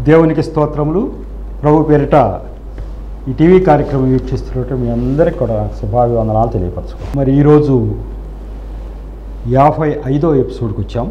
దేవునికి స్తోత్రములు ప్రభు పేరిట ఈ టీవీ కార్యక్రమం వీక్షిస్తున్నట్టు మీ అందరికీ కూడా శుభాభివందనాలు తెలియపరచుకో మరి ఈరోజు యాభై ఐదో ఎపిసోడ్కి వచ్చాం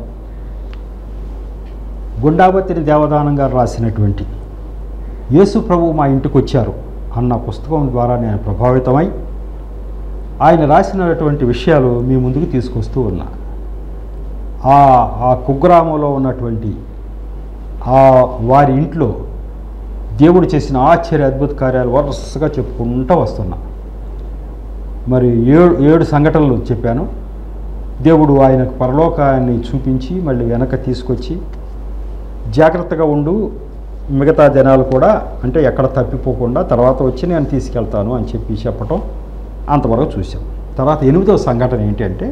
గుండాబత్తిని దేవదానం గారు రాసినటువంటి యేసు ప్రభు మా ఇంటికి వచ్చారు అన్న పుస్తకం ద్వారా నేను ప్రభావితమై ఆయన రాసినటువంటి విషయాలు మీ ముందుకు తీసుకొస్తూ ఉన్నా ఆ ఆ కుగ్రామంలో ఉన్నటువంటి ఆ వారి ఇంట్లో దేవుడు చేసిన ఆశ్చర్య అద్భుత కార్యాలు వరుసగా చెప్పుకుంటూ వస్తున్నా మరి ఏడు ఏడు సంఘటనలు చెప్పాను దేవుడు ఆయనకు పరలోకాన్ని చూపించి మళ్ళీ వెనక తీసుకొచ్చి జాగ్రత్తగా ఉండు మిగతా జనాలు కూడా అంటే ఎక్కడ తప్పిపోకుండా తర్వాత వచ్చి నేను తీసుకెళ్తాను అని చెప్పి చెప్పటం అంతవరకు చూసాం తర్వాత ఎనిమిదో సంఘటన ఏంటంటే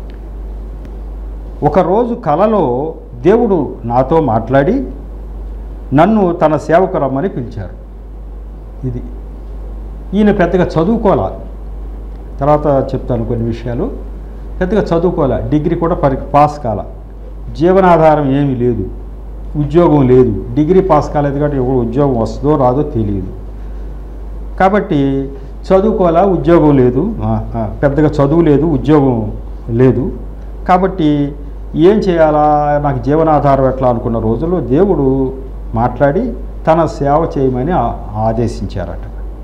ఒకరోజు కలలో దేవుడు నాతో మాట్లాడి నన్ను తన సేవకు రమ్మని పిలిచారు ఇది ఈయన పెద్దగా చదువుకోవాలా తర్వాత చెప్తాను కొన్ని విషయాలు పెద్దగా చదువుకోవాలా డిగ్రీ కూడా పరి పాస్ కాల జీవనాధారం ఏమీ లేదు ఉద్యోగం లేదు డిగ్రీ పాస్ కాలేదు కాబట్టి ఎవరు ఉద్యోగం వస్తుందో రాదో తెలియదు కాబట్టి చదువుకోవాలా ఉద్యోగం లేదు ఆ, ఆ, పెద్దగా చదువు లేదు ఉద్యోగం లేదు కాబట్టి ఏం చేయాలా నాకు జీవనాధారం ఎట్లా అనుకున్న రోజుల్లో దేవుడు మాట్లాడి తన సేవ చేయమని ఆ- ఆదేశించారట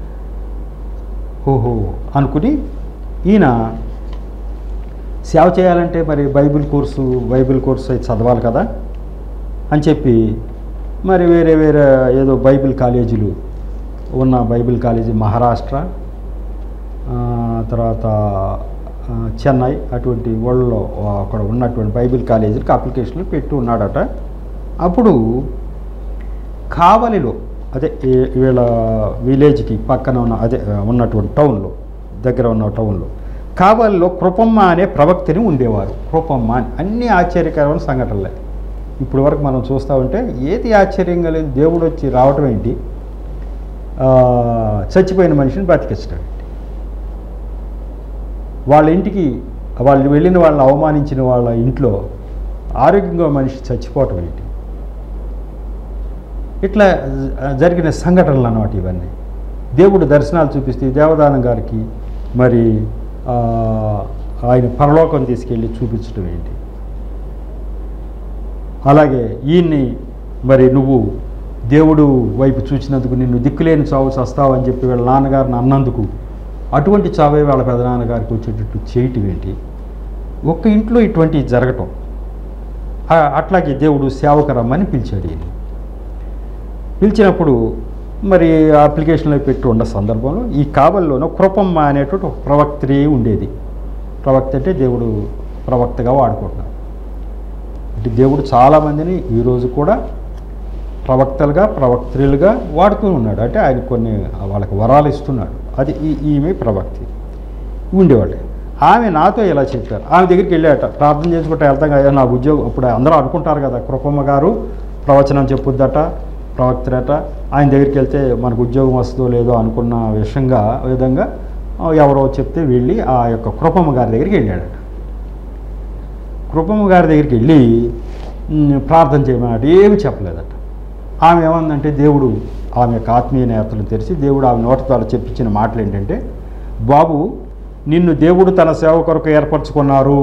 ఓహో అనుకుని ఈయన సేవ చేయాలంటే మరి బైబిల్ కోర్సు బైబిల్ కోర్సు అయితే చదవాలి కదా అని చెప్పి మరి వేరే వేరే ఏదో బైబిల్ కాలేజీలు ఉన్న బైబిల్ కాలేజీ మహారాష్ట్ర ఆ, తర్వాత ఆ, చెన్నై అటువంటి వరల్డ్లో అక్కడ ఉన్నటువంటి బైబిల్ కాలేజీలకు అప్లికేషన్లు పెట్టి ఉన్నాడట అప్పుడు కావలిలో అదే ఈ- వీళ్ళ విలేజ్కి పక్కన ఉన్న అదే ఆ, ఉన్నటువంటి టౌన్లో దగ్గర ఉన్న టౌన్లో కావలిలో కృపమ్మ అనే ప్రవక్తని ఉండేవారు కృపమ్మ అని అన్ని ఆశ్చర్యకరమైన సంఘటనలే ఇప్పుడు వరకు మనం చూస్తూ ఉంటే ఏది ఆశ్చర్యంగా లేదు దేవుడు వచ్చి రావటం ఏంటి ఆ, చచ్చిపోయిన మనిషిని బతికించడం ఏంటి వాళ్ళ ఇంటికి వాళ్ళు వెళ్ళిన వాళ్ళని అవమానించిన వాళ్ళ ఇంట్లో ఆరోగ్యంగా మనిషి చచ్చిపోవటం ఏంటి ఇట్లా జ- జరిగిన సంఘటనలు అన్నమాట ఇవన్నీ దేవుడు దర్శనాలు చూపిస్తే దేవదానం గారికి మరి ఆ, ఆయన పరలోకం తీసుకెళ్ళి చూపించడం ఏంటి అలాగే ఈయన్ని మరి నువ్వు దేవుడు వైపు చూసినందుకు నిన్ను దిక్కులేని చావు చస్తావు అని చెప్పి వీళ్ళ నాన్నగారిని అన్నందుకు అటువంటి చావే వాళ్ళ పెదనాన్నగారికి వచ్చేటట్టు చేయటం ఏంటి ఒక్క ఇంట్లో ఇటువంటి జరగటం ఆ- అట్లాగే దేవుడు సేవకు రమ్మని పిలిచాడు ఈయన పిలిచినప్పుడు మరి అప్లికేషన్లో పెట్టి ఉన్న సందర్భంలో ఈ కావలిలోనూ కృపమ్మ అనేటువంటి ఒక ప్రవక్త్రి ఉండేది ప్రవక్త అంటే దేవుడు ప్రవక్తగా వాడుకుంటున్నాడు అంటే దేవుడు చాలామందిని ఈరోజు కూడా ప్రవక్తలుగా ప్రవక్త్రులుగా వాడుతూ ఉన్నాడు అంటే ఆయన కొన్ని వాళ్ళకి వరాలు ఇస్తున్నాడు అది ఈ ఈమె ప్రవక్తి ఉండేవాళ్ళు ఆమె నాతో ఇలా చెప్పారు ఆమె దగ్గరికి వెళ్ళాట ప్రార్థన చేసుకుంటే వెళ్తాం కదా నాకు ఉద్యోగం ఇప్పుడు అందరూ అనుకుంటారు కదా కృపమ్మ గారు ప్రవచనం చెప్పుద్దట ప్రవక్తరట ఆయన దగ్గరికి వెళ్తే మనకు ఉద్యోగం వస్తుందో లేదో అనుకున్న విషయంగా విధంగా ఆ, ఎవరో చెప్తే వెళ్ళి ఆ యొక్క కృపమ్మ గారి దగ్గరికి వెళ్ళాడట కృపమ్మ గారి దగ్గరికి వెళ్ళి "ఉమ్, ప్రార్థన చేయమన్నట ఏమి చెప్పలేదట ఆమె ఏమందంటే దేవుడు ఆమె యొక్క ఆత్మీయ నేతలు తెరిచి దేవుడు ఆమె నోట ద్వారా చెప్పించిన మాటలు ఏంటంటే బాబు నిన్ను దేవుడు తన సేవ కొరకు ఏర్పరచుకున్నారు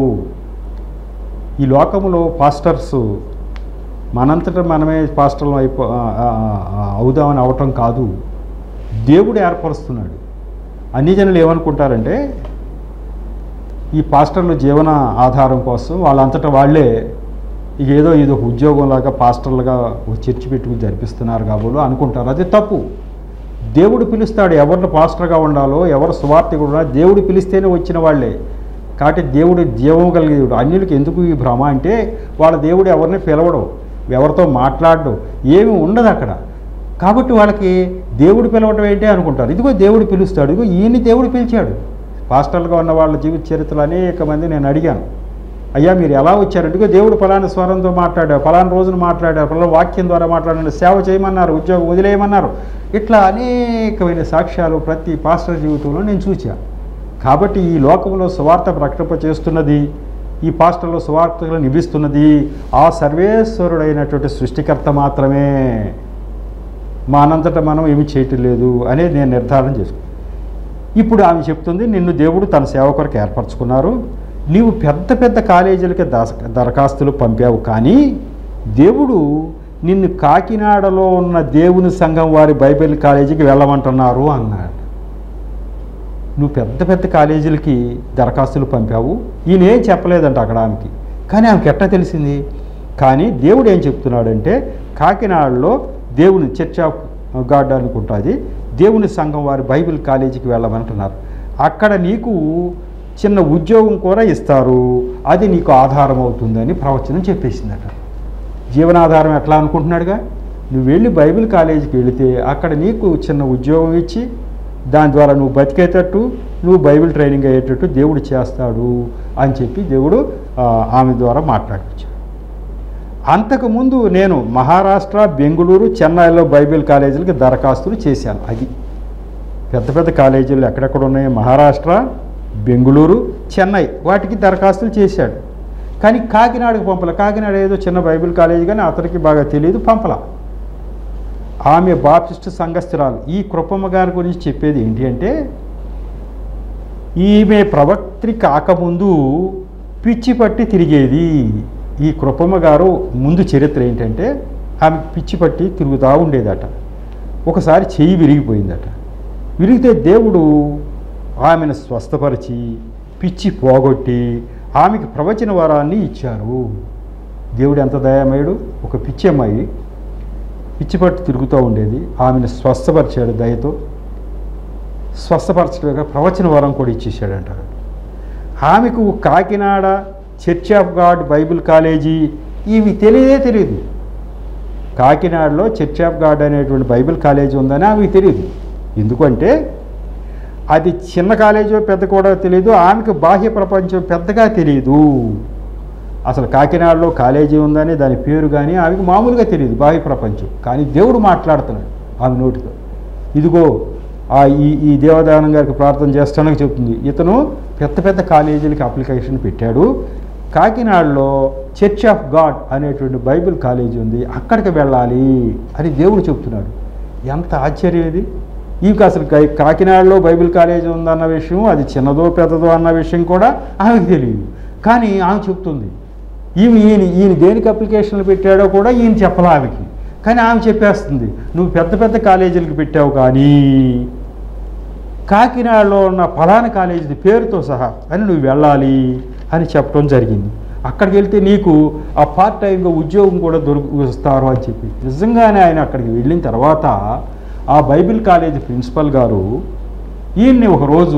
ఈ లోకములో పాస్టర్స్ మనంతటా మనమే పాస్టర్లు అయిపో ఆ, ఆ, ఆ, అవుదామని అవటం కాదు దేవుడు ఏర్పరుస్తున్నాడు అన్ని జనులు ఏమనుకుంటారంటే ఈ పాస్టర్లు జీవన ఆధారం కోసం వాళ్ళంతటా వాళ్ళే ఇక ఏదో ఇది ఒక ఉద్యోగంలాగా పాస్టర్లుగా ఒక చర్చి పెట్టుకుని జరిపిస్తున్నారు కాబోలు అనుకుంటారు అది తప్పు దేవుడు పిలుస్తాడు ఎవరిని పాస్టర్గా ఉండాలో ఎవరు సువార్థికుడు ఉండాలో దేవుడు పిలిస్తేనే వచ్చిన వాళ్ళే కాబట్టి దేవుడు జీవం కలిగి దేవుడు అన్యులకి ఎందుకు ఈ భ్రమ అంటే వాళ్ళ దేవుడు ఎవరిని పిలవడం ఎవరితో మాట్లాడడం ఏమీ ఉండదు అక్కడ కాబట్టి వాళ్ళకి దేవుడు పిలవడం ఏంటి అనుకుంటారు ఇదిగో దేవుడు పిలుస్తాడు ఇదిగో ఈయన్ని దేవుడు పిలిచాడు పాస్టర్లుగా ఉన్న వాళ్ళ జీవిత చరిత్రలు అనేక మంది నేను అడిగాను అయ్యా మీరు ఎలా వచ్చారు ఇదిగో దేవుడు ఫలానా స్వరంతో మాట్లాడారు ఫలానా రోజున మాట్లాడారు ఫలానా వాక్యం ద్వారా మాట్లాడారు సేవ చేయమన్నారు ఉద్యోగం వదిలేయమన్నారు ఇట్లా అనేకమైన సాక్ష్యాలు ప్రతి పాస్టర్ జీవితంలో నేను చూశాను కాబట్టి ఈ లోకంలో సువార్త ప్రకటింప చేస్తున్నది ఈ పాస్టర్లో సువార్తలు నిభిస్తున్నది ఆ సర్వేశ్వరుడైనటువంటి సృష్టికర్త మాత్రమే మా అనంతట మనం ఏమి చేయటం లేదు అనేది నేను నిర్ధారణ చేసుకున్నాను ఇప్పుడు ఆమె చెప్తుంది నిన్ను దేవుడు తన సేవ కొరకు ఏర్పరచుకున్నారు నీవు పెద్ద పెద్ద కాలేజీలకి దశ దరఖాస్తులు పంపావు కానీ దేవుడు నిన్ను కాకినాడలో ఉన్న దేవుని సంఘం వారి బైబిల్ కాలేజీకి వెళ్ళమంటున్నారు అన్నాడు నువ్వు పెద్ద పెద్ద కాలేజీలకి దరఖాస్తులు పంపావు ఈయన ఏం చెప్పలేదంట అక్కడ ఆమెకి కానీ ఆమెకి ఎట్లా తెలిసింది కానీ దేవుడు ఏం చెప్తున్నాడంటే కాకినాడలో దేవుని చర్చ్ ఆఫ్ గాడ్ అనుకుంటుంది దేవుని సంఘం వారి బైబిల్ కాలేజీకి వెళ్ళమంటున్నారు అక్కడ నీకు చిన్న ఉద్యోగం కూడా ఇస్తారు అది నీకు ఆధారం అవుతుందని ప్రవచనం చెప్పేసిందట జీవనాధారం ఎట్లా అనుకుంటున్నాడుగా నువ్వు వెళ్ళి బైబిల్ కాలేజీకి వెళితే అక్కడ నీకు చిన్న ఉద్యోగం ఇచ్చి దాని ద్వారా నువ్వు బతికేటట్టు నువ్వు బైబిల్ ట్రైనింగ్ అయ్యేటట్టు దేవుడు చేస్తాడు అని చెప్పి దేవుడు ఆ, ఆమె ద్వారా మాట్లాడించాడు అంతకుముందు నేను మహారాష్ట్ర బెంగళూరు చెన్నైలో బైబిల్ కాలేజీలకి దరఖాస్తులు చేశాను అది పెద్ద పెద్ద కాలేజీలు ఎక్కడెక్కడ ఉన్నాయో మహారాష్ట్ర బెంగళూరు చెన్నై వాటికి దరఖాస్తులు చేశాడు కానీ కాకినాడకు పంపల కాకినాడ ఏదో చిన్న బైబిల్ కాలేజీ కానీ అతనికి బాగా తెలియదు పంపల ఆమె బాప్టిస్ట్ సంఘస్థిరాలు ఈ కృపమ్మ గారి గురించి చెప్పేది ఏంటి అంటే ఈమె ప్రవక్త్రి కాకముందు పిచ్చి పట్టి తిరిగేది ఈ కృపమ్మ గారు ముందు చరిత్ర ఏంటంటే ఆమె పిచ్చి పట్టి తిరుగుతూ ఉండేదట ఒకసారి చెయ్యి విరిగిపోయిందట విరిగితే దేవుడు ఆమెను స్వస్థపరిచి పిచ్చి పోగొట్టి ఆమెకి ప్రవచన వరాన్ని ఇచ్చారు దేవుడు ఎంత దయామయుడు ఒక పిచ్చి అమ్మాయి పిచ్చి పట్టి తిరుగుతూ ఉండేది ఆమెను స్వస్థపరిచాడు దయతో స్వస్థపరచడగా ప్రవచన వరం కూడా ఇచ్చేసాడంట ఆమెకు Kakinada church of God Bible college ఇవి తెలియదే తెలియదు కాకినాడలో చర్చ్ ఆఫ్ గాడ్ అనేటువంటి బైబిల్ కాలేజీ ఉందని ఆమెకు తెలియదు ఎందుకంటే అది చిన్న కాలేజో పెద్ద కూడా తెలియదు ఆమెకు బాహ్య ప్రపంచం పెద్దగా తెలియదు అసలు కాకినాడలో కాలేజీ ఉందని దాని పేరు కానీ ఆమెకు మామూలుగా తెలియదు బాహ్య ప్రపంచం కానీ దేవుడు మాట్లాడుతున్నాడు ఆమె నోటితో ఇదిగో ఆ ఈ ఈ దేవదానం గారికి ప్రార్థన చేస్తానని చెప్తుంది ఇతను పెద్ద పెద్ద కాలేజీలకి అప్లికేషన్ పెట్టాడు కాకినాడలో చర్చ్ ఆఫ్ గాడ్ అనేటువంటి బైబిల్ కాలేజీ ఉంది అక్కడికి వెళ్ళాలి అని దేవుడు చెప్తున్నాడు ఎంత ఆశ్చర్యం ఇది ఈమెకి అసలు కా- కాకినాడలో బైబిల్ కాలేజీ ఉందన్న విషయం అది చిన్నదో పెద్దదో అన్న విషయం కూడా ఆమెకు తెలియదు కానీ ఆమె చెప్తుంది ఈమె ఈయన ఈయన దేనికి అప్లికేషన్లు పెట్టాడో కూడా ఈయన చెప్పలే ఆమెకి కానీ ఆమె చెప్పేస్తుంది నువ్వు పెద్ద పెద్ద కాలేజీలకు పెట్టావు కానీ కాకినాడలో ఉన్న ఫలానా కాలేజీ పేరుతో సహా అని నువ్వు వెళ్ళాలి అని చెప్పడం జరిగింది అక్కడికి వెళ్తే నీకు ఆ పార్ట్ టైంగా ఉద్యోగం కూడా దొరికి ఇస్తారు అని చెప్పి నిజంగానే ఆయన అక్కడికి వెళ్ళిన తర్వాత ఆ బైబిల్ కాలేజీ ప్రిన్సిపల్ గారు ఈయన్ని ఒకరోజు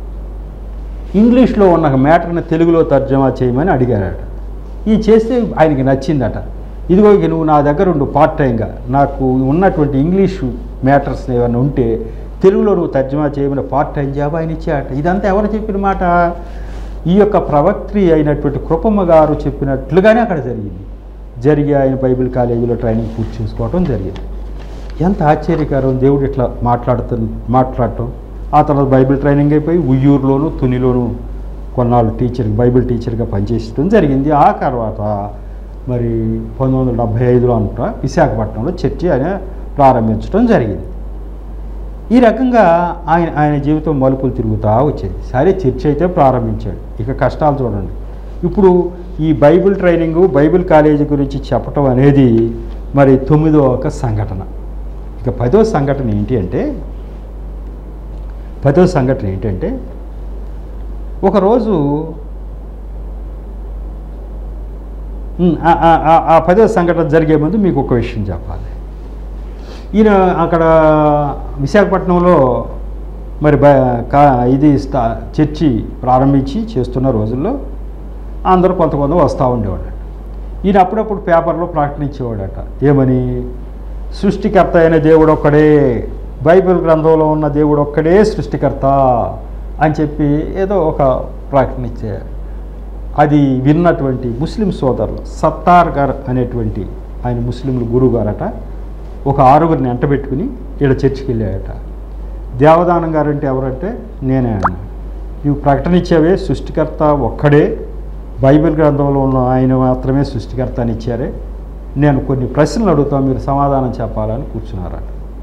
ఇంగ్లీష్లో ఉన్న ఒక మ్యాటర్ని తెలుగులో తర్జమా చేయమని అడిగారట ఈ చేస్తే ఆయనకి నచ్చిందట ఇదిగో ఇక నువ్వు నా దగ్గర ఉండు పార్ట్ టైంగా నాకు ఉన్నటువంటి ఇంగ్లీషు మ్యాటర్స్ ఏమైనా ఉంటే తెలుగులో నువ్వు తర్జమా చేయమని పార్ట్ టైం జాబ్ ఆయన ఇచ్చాట ఇదంతా ఎవరు చెప్పిన మాట ఈ యొక్క ప్రవక్త్రి అయినటువంటి కృపమ్మ గారు చెప్పినట్లుగానే అక్కడ జరిగింది జరిగి ఆయన బైబిల్ కాలేజీలో ట్రైనింగ్ పూర్తి చేసుకోవటం జరిగింది ఎంత ఆశ్చర్యకరం దేవుడు ఇట్లా మాట్లాడుతు మాట్లాడటం ఆ తర్వాత బైబిల్ ట్రైనింగ్ అయిపోయి ఉయ్యూరులోను తునిలోను కొన్నాళ్ళు టీచర్ బైబిల్ టీచర్గా పనిచేసడం జరిగింది ఆ తర్వాత మరి పంతొమ్మిది వందల డెబ్భై ఐదులో అనుకుంటా విశాఖపట్నంలో చర్చి ఆయన ప్రారంభించడం జరిగింది ఈ రకంగా ఆయన ఆయన జీవితం మలుపులు తిరుగుతూ వచ్చేది సరే చర్చ్ అయితే ప్రారంభించాడు ఇక కష్టాలు చూడండి ఇప్పుడు ఈ బైబిల్ ట్రైనింగు బైబిల్ కాలేజీ గురించి చెప్పటం అనేది మరి తొమ్మిదో ఒక సంఘటన ఇక పదో సంఘటన ఏంటి అంటే పదో సంఘటన ఏంటంటే ఒకరోజు ఉమ్, ఆ- ఆ- ఆ- ఆ పదో సంఘటన జరిగే ముందు మీకు ఒక విషయం చెప్పాలి ఈయన అక్కడ విశాఖపట్నంలో మరి బ కా ఇది స్టా చర్చి ప్రారంభించి చేస్తున్న రోజుల్లో అందరూ కొంత కొంత వస్తూ ఉండేవాడట ఈయన అప్పుడప్పుడు పేపర్లో ప్రకటించేవాడట ఏమని సృష్టికర్త అయిన దేవుడు ఒక్కడే బైబిల్ గ్రంథంలో ఉన్న దేవుడు ఒక్కడే సృష్టికర్త అని చెప్పి ఏదో ఒక ప్రకటన ఇచ్చారు అది విన్నటువంటి ముస్లిం సోదరులు సత్తార్ గారు అనేటువంటి ఆయన ముస్లింలు గురువు గారట ఒక ఆరుగురిని ఎంటబెట్టుకుని ఈడ చర్చికి వెళ్ళాడట దేవదానం గారు అంటే ఎవరంటే నేనే అన్నాడు నువ్వు ప్రకటన ఇచ్చావే సృష్టికర్త ఒక్కడే బైబిల్ గ్రంథంలో ఉన్న ఆయన మాత్రమే సృష్టికర్త అని ఇచ్చారే నేను కొన్ని ప్రశ్నలు అడుగుతా మీరు సమాధానం చెప్పాలని కూర్చున్నారట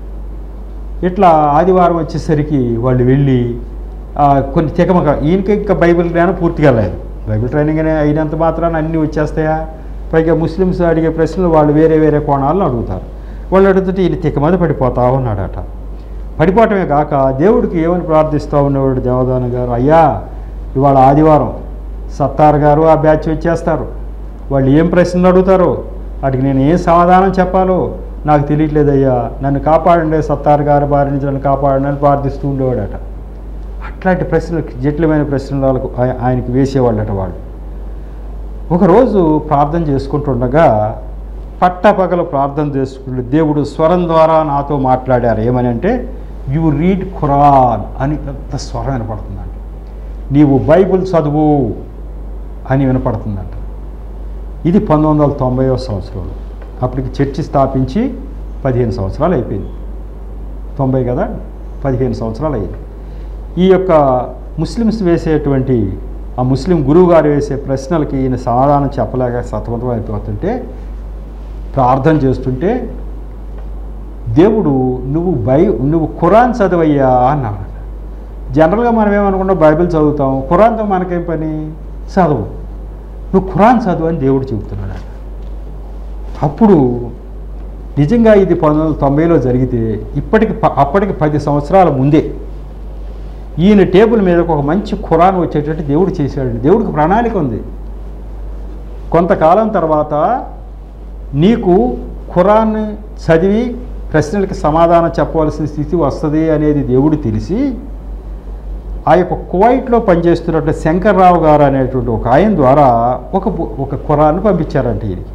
ఇట్లా ఆదివారం వచ్చేసరికి వాళ్ళు వెళ్ళి ఆ, కొన్ని తికమక ఈయనకి ఇంకా బైబిల్ జ్ఞానం పూర్తిగా లేదు బైబిల్ ట్రైనింగ్ అనే అయినంత మాత్రాన అన్నీ వచ్చేస్తాయా పైగా ముస్లిమ్స్ అడిగే ప్రశ్నలు వాళ్ళు వేరే వేరే కోణాలను అడుగుతారు వాళ్ళు అడుగుతుంటే ఈయన తికమద పడిపోతా ఉన్నాడట పడిపోవటమే కాక దేవుడికి ఏమని ప్రార్థిస్తూ ఉండేవాడు దేవదాన గారు అయ్యా ఇవాళ ఆదివారం సత్తార్ గారు ఆ బ్యాచ్ వచ్చేస్తారు వాళ్ళు ఏం ప్రశ్నలు అడుగుతారో వాటికి నేను ఏం సమాధానం చెప్పాలో నాకు తెలియట్లేదయ్యా నన్ను కాపాడండి సత్తార్ గారు బారి నుంచి నన్ను కాపాడండి అని ప్రార్థిస్తూ ఉండేవాడట అట్లాంటి ప్రశ్నలు జటిలమైన ప్రశ్నలు వాళ్ళకు ఆయ- ఆయనకి వేసేవాళ్ళట వాళ్ళు ఒకరోజు ప్రార్థన చేసుకుంటుండగా పట్టపగల ప్రార్థన చేసుకుంటూ దేవుడు స్వరం ద్వారా నాతో మాట్లాడారు ఏమని అంటే యు రీడ్ ఖురాన్ అని పెద్ద స్వరం వినపడుతుందంట నీవు బైబిల్ చదువు అని వినపడుతుందంట ఇది పంతొమ్మిది వందల తొంభైవ సంవత్సరంలో అప్పటికి చర్చి స్థాపించి పదిహేను సంవత్సరాలు అయిపోయింది తొంభై కదా పదిహేను సంవత్సరాలు అయింది ఈ యొక్క ముస్లిమ్స్ వేసేటువంటి ఆ ముస్లిం గురువు గారు వేసే ప్రశ్నలకి ఈయన సమాధానం చెప్పలేక సతమతం అయిపోతుంటే ప్రార్థన చేస్తుంటే దేవుడు నువ్వు బై నువ్వు ఖురాన్ చదవయ్యా అన్నాడు జనరల్గా మనం ఏమనుకుంటాం బైబిల్ చదువుతాం ఖురాన్తో మనకేం పని చదువు నువ్వు ఖురాన్ చదువు అని దేవుడు చెబుతున్నాడు అప్పుడు నిజంగా ఇది పంతొమ్మిది వందల తొంభైలో జరిగితే ఇప్పటికి ప- అప్పటికి పది సంవత్సరాల ముందే ఈయన టేబుల్ మీద ఒక మంచి ఖురాన్ వచ్చేటట్టు దేవుడు చేశాడు దేవుడికి ప్రణాళిక ఉంది కొంతకాలం తర్వాత నీకు ఖురాన్ చదివి ప్రశ్నలకు సమాధానం చెప్పవలసిన స్థితి వస్తుంది అనేది దేవుడు తెలిసి ఆ యొక్క కువైట్లో పనిచేస్తున్నటువంటి శంకర్రావు గారు అనేటువంటి ఒక ఆయన ద్వారా ఒక బు- ఒక ఖురాన్ పంపించారంట ఈయనకి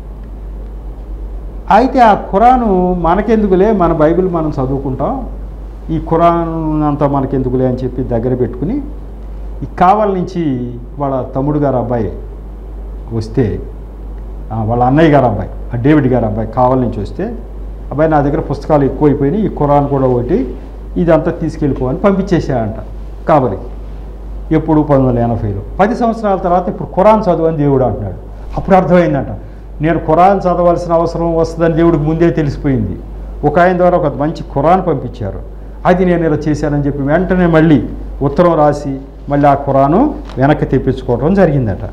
అయితే ఆ ఖురాను మనకెందుకులే మన బైబిల్ మనం చదువుకుంటాం ఈ ఖురాన్ అంతా మనకెందుకులే అని చెప్పి దగ్గర పెట్టుకుని ఈ కావల నుంచి వాళ్ళ తమ్ముడు గారు అబ్బాయి వస్తే ఆ, వాళ్ళ అన్నయ్య గారు అబ్బాయి ఆ డేవిడ్ గారు అబ్బాయి కావల నుంచి వస్తే అబ్బాయి నా దగ్గర పుస్తకాలు ఎక్కువైపోయినాయి ఈ ఖురాన్ కూడా ఒకటి ఇదంతా తీసుకెళ్ళిపో అని పంపించేసాయంట కావలికి ఎప్పుడు పంతొమ్మిది వందల ఎనభైలో పది సంవత్సరాల తర్వాత ఇప్పుడు ఖురాన్ చదువు అని దేవుడు అంటున్నాడు అప్పుడు అర్థమైందంట నేను ఖురాన్ చదవాల్సిన అవసరం వస్తుందని దేవుడికి ముందే తెలిసిపోయింది ఒక ఆయన ద్వారా ఒక మంచి ఖురాన్ పంపించారు అది నేను ఇలా చేశానని చెప్పి వెంటనే మళ్ళీ ఉత్తరం రాసి మళ్ళీ ఆ ఖురాను వెనక్కి తెప్పించుకోవడం జరిగిందట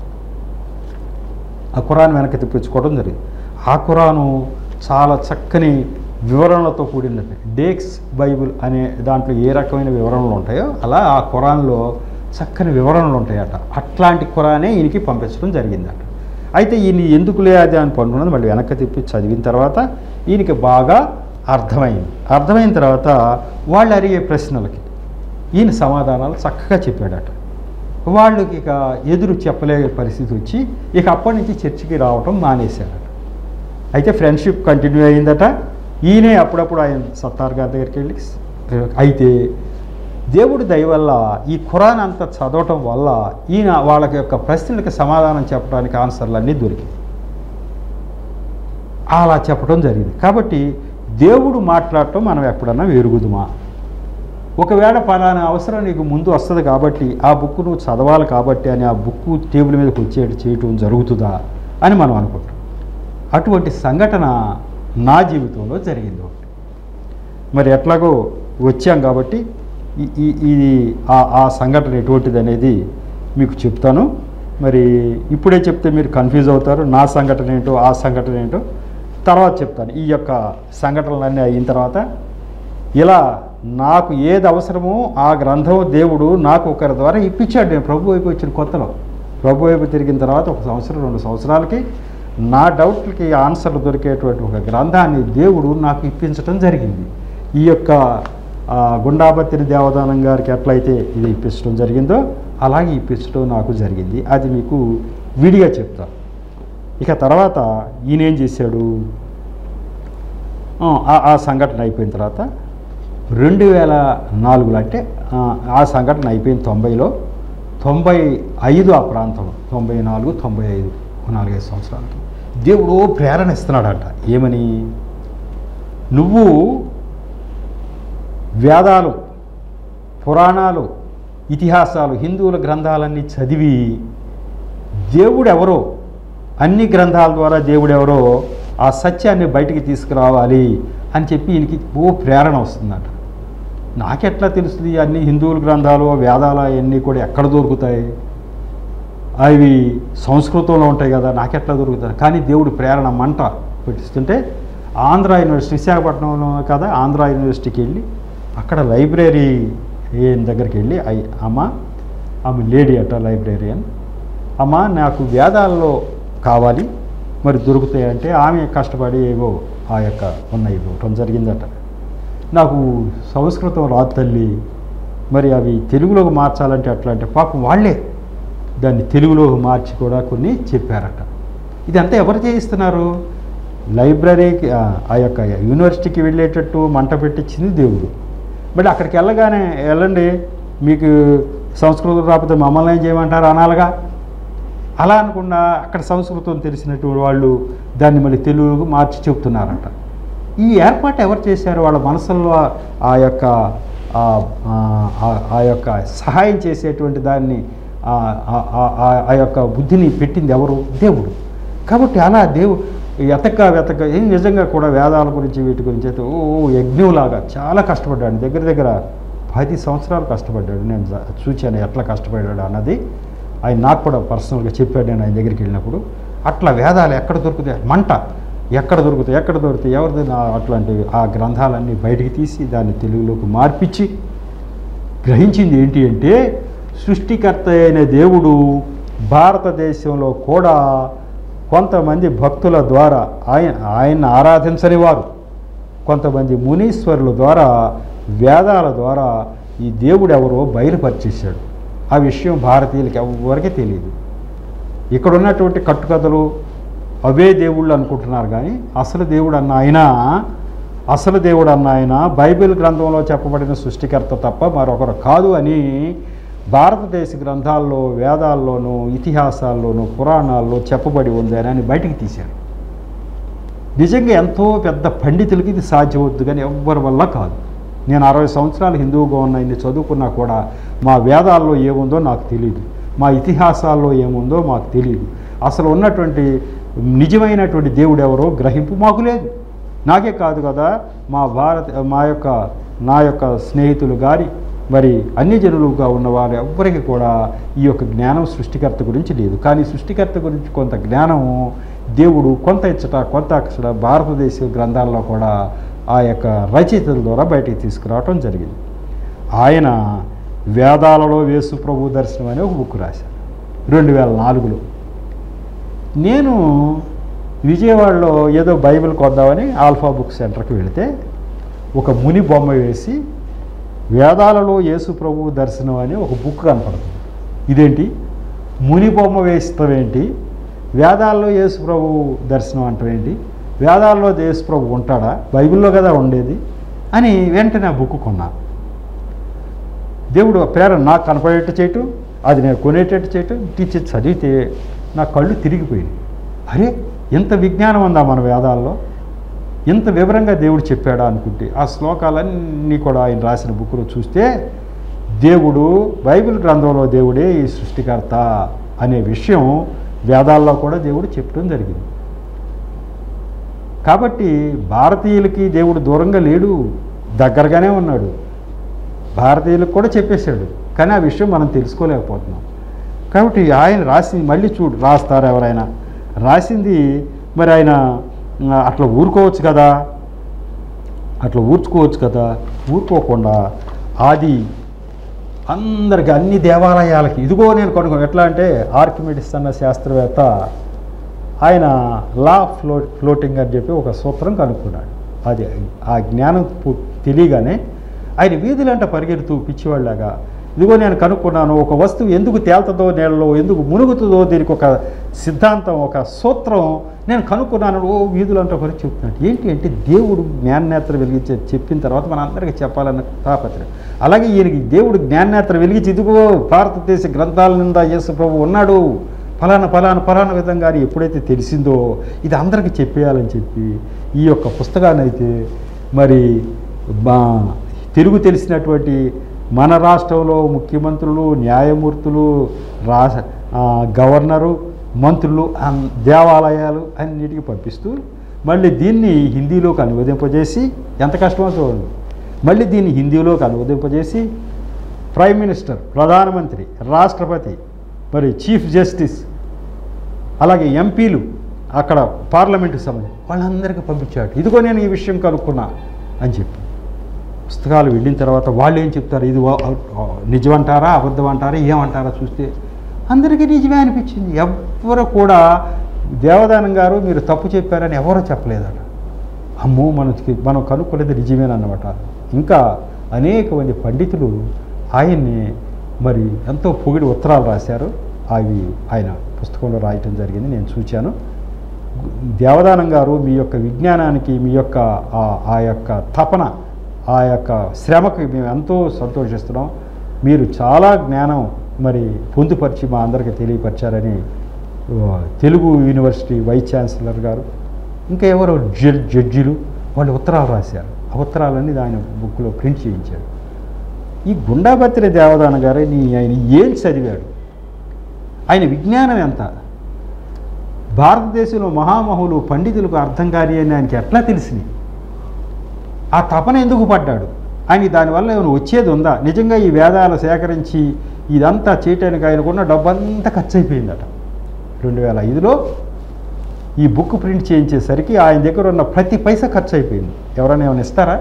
ఆ ఖురాన్ వెనక్కి తెప్పించుకోవడం జరిగింది ఆ ఖురాను చాలా చక్కని వివరణలతో కూడినది డేక్స్ బైబిల్ అనే దాంట్లో ఏ రకమైన వివరణలు ఉంటాయో అలా ఆ ఖురాన్లో చక్కని వివరణలు ఉంటాయట అట్లాంటి ఖురానే ఈయనకి పంపించడం జరిగిందట అయితే ఈయన ఎందుకులే అది అని పనుకున్నది మళ్ళీ వెనక్కి తిప్పి చదివిన తర్వాత ఈయనకి బాగా అర్థమైంది అర్థమైన తర్వాత వాళ్ళు అడిగే ప్రశ్నలకి ఈయన సమాధానాలు చక్కగా చెప్పాడట వాళ్ళకి ఇక ఎదురు చెప్పలే పరిస్థితి వచ్చి ఇక అప్పటి నుంచి చర్చికి రావటం మానేశారట అయితే ఫ్రెండ్షిప్ కంటిన్యూ అయిందట ఈయనే అప్పుడప్పుడు ఆయన సత్తార్ గారి దగ్గరికి వెళ్ళి అయితే దేవుడి దయ వల్ల ఈ ఖురాన్ అంతా చదవటం వల్ల ఈయన వాళ్ళకి యొక్క ప్రశ్నలకు సమాధానం చెప్పడానికి ఆన్సర్లు అన్నీ దొరికాయి అలా చెప్పడం జరిగింది కాబట్టి దేవుడు మాట్లాడటం మనం ఎప్పుడన్నా ఎరుగుదుమా ఒకవేళ పలానా అవసరం నీకు ముందు వస్తుంది కాబట్టి ఆ బుక్ నువ్వు చదవాలి కాబట్టి అని ఆ బుక్ టేబుల్ మీదకి వచ్చేటి చేయటం జరుగుతుందా అని మనం అనుకుంటాం అటువంటి సంఘటన నా జీవితంలో జరిగింది ఒకటి మరి ఎట్లాగో వచ్చాం కాబట్టి ఈ- ఈ ఇది ఆ ఆ సంఘటన ఎటువంటిది అనేది మీకు చెప్తాను మరి ఇప్పుడే చెప్తే మీరు కన్ఫ్యూజ్ అవుతారు నా సంఘటన ఏంటో ఆ సంఘటన ఏంటో తర్వాత చెప్తాను ఈ యొక్క సంఘటనలన్నీ అయిన తర్వాత ఇలా నాకు ఏది అవసరమో ఆ గ్రంథం దేవుడు నాకు ఒకరి ద్వారా ఇప్పించాడు నేను ప్రభు వైపు వచ్చిన కొత్తలో ప్రభు వైపు తిరిగిన తర్వాత ఒక సంవత్సరం రెండు సంవత్సరాలకి నా డౌట్లకి ఆన్సర్లు దొరికేటువంటి ఒక గ్రంథాన్ని దేవుడు నాకు ఇప్పించడం జరిగింది ఈ యొక్క ఆ, గుండాబత్తిని దేవదానం గారికి ఎట్లయితే ఇది ఇప్పించడం జరిగిందో అలాగే ఇప్పించడం నాకు జరిగింది అది మీకు విడిగా చెప్తాను ఇక తర్వాత ఈయన ఏం చేశాడు ఆ, ఆ- ఆ సంఘటన అయిపోయిన తర్వాత రెండు వేల నాలుగులో అంటే ఆ, ఆ సంఘటన అయిపోయిన తొంభైలో తొంభై ఐదు ఆ ప్రాంతంలో తొంభై నాలుగు తొంభై ఐదు ఒక నాలుగైదు సంవత్సరాలకి దేవుడు ప్రేరణ ఇస్తున్నాడట ఏమని నువ్వు వేదాలు పురాణాలు ఇతిహాసాలు హిందువుల గ్రంథాలన్నీ చదివి దేవుడు ఎవరో అన్ని గ్రంథాల ద్వారా దేవుడు ఎవరో ఆ సత్యాన్ని బయటికి తీసుకురావాలి అని చెప్పి ఈయనకి ఓ ప్రేరణ వస్తుందట నాకెట్లా తెలుస్తుంది అన్ని హిందువుల గ్రంథాలు వేదాలు అవన్నీ కూడా ఎక్కడ దొరుకుతాయి అవి సంస్కృతంలో ఉంటాయి కదా నాకెట్లా దొరుకుతాయి కానీ దేవుడు ప్రేరణ మంట పెట్టిస్తుంటే ఆంధ్ర యూనివర్సిటీ విశాఖపట్నంలో కదా ఆంధ్ర యూనివర్సిటీకి వెళ్ళి అక్కడ లైబ్రరీ దగ్గరికి వెళ్ళి అయ్ అమ్మ ఆమె లేడీ అట లైబ్రేరియన్ అమ్మ నాకు వేదాల్లో కావాలి మరి దొరుకుతాయంటే ఆమె కష్టపడి ఏవో ఆ యొక్క ఉన్నాయి ఇవ్వటం జరిగిందట నాకు సంస్కృతం రాదు తల్లి మరి అవి తెలుగులోకి మార్చాలంటే ఎట్లా అంటే పాపం వాళ్ళే దాన్ని తెలుగులోకి మార్చి కూడా కొన్ని చెప్పారట ఇదంతా ఎవరు చేయిస్తున్నారు లైబ్రరీకి ఆ, ఆ యొక్క యూనివర్సిటీకి వెళ్ళేటట్టు మంట పెట్టించింది దేవుడు మరి అక్కడికి వెళ్ళగానే వెళ్ళండి మీకు సంస్కృతం రాకపోతే మమ్మల్ని ఏం చేయమంటారు అనాలిగా అలా అనకుండా అక్కడ సంస్కృతం తెలిసినటువంటి వాళ్ళు దాన్ని మళ్ళీ తెలుగుకు మార్చి చెప్తున్నారట ఈ ఏర్పాటు ఎవరు చేశారు వాళ్ళ మనసుల్లో ఆ యొక్క ఆ- ఆ- ఆ- ఆ యొక్క సహాయం చేసేటువంటి దాన్ని ఆ- ఆ- ఆ- ఆ- ఆ యొక్క బుద్ధిని పెట్టింది ఎవరు దేవుడు కాబట్టి అలా దేవు ఎతక వెతక ఏం నిజంగా కూడా వేదాల గురించి వీటి గురించి అయితే ఓ ఓ యజ్ఞంలాగా చాలా కష్టపడ్డాడు దగ్గర దగ్గర పది సంవత్సరాలు కష్టపడ్డాడు నేను జ- చూశాను ఎట్లా కష్టపడ్డాడు అన్నది ఆయన నాకు కూడా పర్సనల్గా చెప్పాడు నేను ఆయన దగ్గరికి వెళ్ళినప్పుడు అట్లా వేదాలు ఎక్కడ దొరుకుతాయి మంట ఎక్కడ దొరుకుతాయి ఎక్కడ దొరుకుతాయి ఎవరిది అట్లాంటి ఆ గ్రంథాలన్నీ బయటికి తీసి దాన్ని తెలుగులోకి మార్పిచ్చి గ్రహించింది ఏంటి అంటే సృష్టికర్త అయిన దేవుడు భారతదేశంలో కూడా కొంతమంది భక్తుల ద్వారా ఆయన ఆయన ఆరాధించని వారు కొంతమంది మునీశ్వరుల ద్వారా వేదాల ద్వారా ఈ దేవుడు ఎవరో బయలుపరిచేశాడు ఆ విషయం భారతీయులకి ఎవరికీ తెలియదు ఇక్కడ ఉన్నటువంటి కట్టుకథలు అవే దేవుళ్ళు అనుకుంటున్నారు కానీ అసలు దేవుడు అన్న ఆయన అసలు దేవుడు అన్న ఆయన బైబిల్ గ్రంథంలో చెప్పబడిన సృష్టికర్త తప్ప మరొకరు కాదు అని భారతదేశ గ్రంథాల్లో వేదాల్లోనూ ఇతిహాసాల్లోనూ పురాణాల్లో చెప్పబడి ఉంది అని ఆయన బయటికి తీశారు నిజంగా ఎంతో పెద్ద పండితులకి ఇది సాధ్యవద్దు కానీ ఎవ్వరి వల్ల కాదు నేను అరవై సంవత్సరాలు హిందువుగా ఉన్న ఇన్ని చదువుకున్నా కూడా మా వేదాల్లో ఏముందో నాకు తెలియదు మా ఇతిహాసాల్లో ఏముందో మాకు తెలియదు అసలు ఉన్నటువంటి నిజమైనటువంటి దేవుడు ఎవరో గ్రహింపు మాకు లేదు నాకే కాదు కదా మా భారత మా యొక్క నా యొక్క స్నేహితులు గారి మరి అన్ని జనులుగా ఉన్న వారు ఎవ్వరికి కూడా ఈ యొక్క జ్ఞానం సృష్టికర్త గురించి లేదు కానీ సృష్టికర్త గురించి కొంత జ్ఞానం దేవుడు కొంత ఇచ్చట కొంత అక్షర భారతదేశ గ్రంథాల్లో కూడా ఆ యొక్క రచయితల ద్వారా బయటికి తీసుకురావటం జరిగింది ఆయన వేదాలలో వేసు ప్రభు దర్శనం అనే ఒక బుక్ రాశారు రెండు వేల నాలుగులో నేను విజయవాడలో ఏదో బైబిల్ కొద్దామని ఆల్ఫా బుక్ సెంటర్కి వెళితే ఒక ముని బొమ్మ వేసి వేదాలలో యేసు ప్రభు దర్శనం అని ఒక బుక్ కనపడుతుంది ఇదేంటి ముని బొమ్మ వేస్తావేంటి వేదాల్లో యేసు ప్రభు దర్శనం అంటావేంటి వేదాల్లో యేసు ప్రభు ఉంటాడా బైబిల్లో కదా ఉండేది అని వెంటనే ఆ బుక్ కొన్నాను దేవుడు ఆ ప్రేరణ నాకు కనపడేట్టు చేయటం అది నేను కొనేటట్టు చేయటం టీచర్ చదివితే నా కళ్ళు తిరిగిపోయింది అరే ఎంత విజ్ఞానం ఉందా మన వేదాల్లో ఇంత వివరంగా దేవుడు చెప్పాడా అనుకుంటే ఆ శ్లోకాలన్నీ కూడా ఆయన రాసిన బుక్లో చూస్తే దేవుడు బైబిల్ గ్రంథంలో దేవుడే ఈ సృష్టికర్త అనే విషయం వేదాల్లో కూడా దేవుడు చెప్పడం జరిగింది కాబట్టి భారతీయులకి దేవుడు దూరంగా లేడు దగ్గరగానే ఉన్నాడు భారతీయులకు కూడా చెప్పేశాడు కానీ ఆ విషయం మనం తెలుసుకోలేకపోతున్నాం కాబట్టి ఆయన రాసింది మళ్ళీ చూడు రాస్తారు ఎవరైనా రాసింది మరి ఆయన ఆ, అట్లా ఊరుకోవచ్చు కదా అట్లా ఊర్చుకోవచ్చు కదా ఊరుకోకుండా ఆది అందరికి అన్ని దేవాలయాలకి ఇదిగో నేను కొనుక్కో ఎట్లా అంటే ఆర్కిమిడిస్ అన్న శాస్త్రవేత్త ఆయన లా ఫ్లో ఫ్లోటింగ్ అని చెప్పి ఒక సూత్రం కనుక్కున్నాడు అది ఆ జ్ఞానం పు- తెలియగానే ఆయన వీధులంట పరిగెడుతూ పిచ్చివాళ్ళగా ఇదిగో నేను కనుక్కున్నాను ఒక వస్తువు ఎందుకు తేలుతుందో నీళ్ళలో ఎందుకు మునుగుతుందో దీనికి ఒక సిద్ధాంతం ఒక సూత్రం నేను కనుక్కున్నాను ఓ వీధులంట పరి చెప్తున్నాడు ఏంటి అంటే దేవుడు జ్ఞాననేత్ర వెలిగించే చెప్పిన తర్వాత మన అందరికీ చెప్పాలన్న తాపత్రయం అలాగే ఈయనకి దేవుడు జ్ఞాననేత్ర వెలిగించి ఇదిగో భారతదేశ గ్రంథాల నిందా యేసు ప్రభు ఉన్నాడు ఫలానా ఫలానా ఫలానా విధంగా అని ఎప్పుడైతే తెలిసిందో ఇది అందరికీ చెప్పేయాలని చెప్పి ఈ యొక్క పుస్తకాన్ని అయితే మరి మా తెలుగు తెలిసినటువంటి మన రాష్ట్రంలో ముఖ్యమంత్రులు న్యాయమూర్తులు రా ఆ, గవర్నరు మంత్రులు అన్- దేవాలయాలు అన్నిటికీ పంపిస్తూ మళ్ళీ దీన్ని హిందీలోకి అనువదింపజేసి ఎంత కష్టమో చూడండి మళ్ళీ దీన్ని హిందీలోకి అనువదింపజేసి ప్రైమ్ మినిస్టర్ ప్రధానమంత్రి రాష్ట్రపతి మరి చీఫ్ జస్టిస్ అలాగే ఎంపీలు అక్కడ పార్లమెంటుకి సంబంధించి వాళ్ళందరికీ పంపించాడు ఇదిగో నేను ఈ విషయం కనుక్కున్నా అని చెప్పి పుస్తకాలు వెళ్ళిన తర్వాత వాళ్ళు ఏం చెప్తారు ఇది వా- ఆ, నిజమంటారా అబద్ధం అంటారా ఏమంటారా చూస్తే అందరికీ నిజమే అనిపించింది ఎవ్వరు కూడా దేవదానం గారు మీరు తప్పు చెప్పారని ఎవరూ చెప్పలేదట అమ్మో మనకి మనం కనుక్కునేది నిజమేనన్నమాట ఇంకా అనేక మంది పండితులు ఆయన్ని మరి ఎంతో పొగిడి ఉత్తరాలు రాశారు అవి ఆయన పుస్తకంలో రాయటం జరిగింది నేను చూశాను దేవదానం గారు మీ యొక్క విజ్ఞానానికి మీ యొక్క ఆ- ఆ యొక్క తపన ఆ యొక్క శ్రమకి మేము ఎంతో సంతోషిస్తున్నాం మీరు చాలా జ్ఞానం మరి పొందుపరిచి మా అందరికీ తెలియపరిచారని ఆ, తెలుగు యూనివర్సిటీ వైస్ ఛాన్సలర్ గారు ఇంకా ఎవరో జడ్ జడ్జిలు వాళ్ళు ఉత్తరాలు రాశారు ఆ ఉత్తరాలన్నీ ఆయన బుక్లో ప్రింట్ చేయించారు ఈ గుండాభత్రి దేవదాన గారిని ఆయన ఏం చదివాడు ఆయన విజ్ఞానం ఎంత భారతదేశంలో మహామహులు పండితులకు అర్థం కాని అని ఆయనకి ఎట్లా తెలిసినాయి ఆ తపన ఎందుకు పడ్డాడు ఆయన దానివల్ల ఏమైనా వచ్చేది ఉందా నిజంగా ఈ వేదాలు సేకరించి ఇదంతా చేయటానికి ఆయనకున్న డబ్బంతా ఖర్చు అయిపోయిందట రెండు వేల ఐదులో ఈ బుక్ ప్రింట్ చేయించేసరికి ఆయన దగ్గర ఉన్న ప్రతి పైసా ఖర్చు అయిపోయింది ఎవరైనా ఏమైనా ఇస్తారా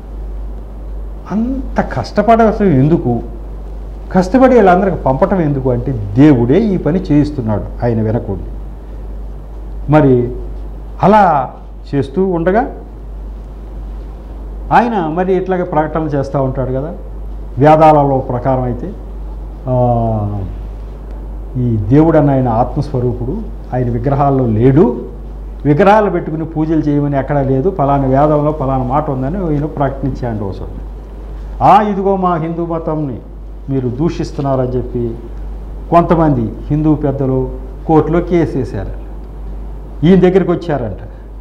అంత కష్టపడవలసిన ఎందుకు కష్టపడి వీళ్ళందరికి పంపటం ఎందుకు అంటే దేవుడే ఈ పని చేయిస్తున్నాడు ఆయన వెనకుండి మరి అలా చేస్తూ ఉండగా ఆయన మరి ఇట్లాగే ప్రకటనలు చేస్తూ ఉంటాడు కదా వేదాలలో ప్రకారం అయితే ఆ, ఈ దేవుడు అన్న ఆయన ఆత్మస్వరూపుడు ఆయన విగ్రహాల్లో లేడు విగ్రహాలు పెట్టుకుని పూజలు చేయమని ఎక్కడా లేదు ఫలానా వేదంలో ఫలానా మాట ఉందని ఈయన ప్రకటించాడు ఒకసారి ఆ ఇదిగో మా హిందూ మతంని మీరు దూషిస్తున్నారని చెప్పి కొంతమంది హిందూ పెద్దలు కోర్టులో కేసు వేశారు ఈయన దగ్గరికి వచ్చారంట